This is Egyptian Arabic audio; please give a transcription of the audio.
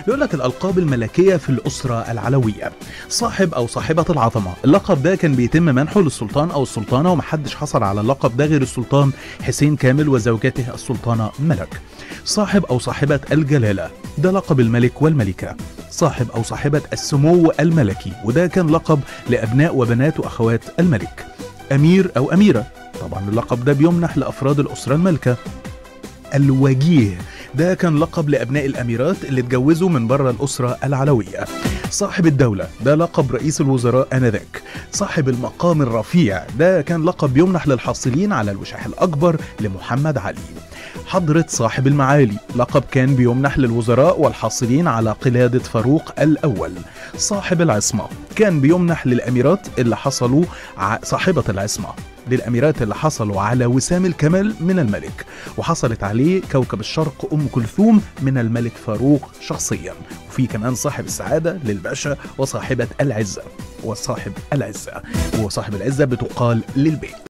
بيقول لك الألقاب الملكية في الأسرة العلوية صاحب أو صاحبة العظمة اللقب ده كان بيتم منحه للسلطان أو السلطانة ومحدش حصل على اللقب ده غير السلطان حسين كامل وزوجته السلطانة ملك صاحب أو صاحبة الجلالة ده لقب الملك والملكة صاحب أو صاحبة السمو الملكي وده كان لقب لأبناء وبنات وأخوات الملك أمير أو أميرة طبعا اللقب ده بيمنح لأفراد الأسرة المالكة الوجيه ده كان لقب لأبناء الأميرات اللي اتجوزوا من بره الأسرة العلوية صاحب الدولة ده لقب رئيس الوزراء آنذاك صاحب المقام الرفيع ده كان لقب يمنح للحاصلين على الوشاح الأكبر لمحمد علي حضرة صاحب المعالي لقب كان بيمنح للوزراء والحاصلين على قلادة فاروق الأول صاحب العصمة كان بيمنح للأميرات اللي حصلوا ع... صاحبة العصمة للأميرات اللي حصلوا على وسام الكمال من الملك وحصلت عليه كوكب الشرق أم كلثوم من الملك فاروق شخصيا وفي كمان صاحب السعادة للباشا وصاحبة العزة وصاحب العزة وصاحب العزة بتقال للبيت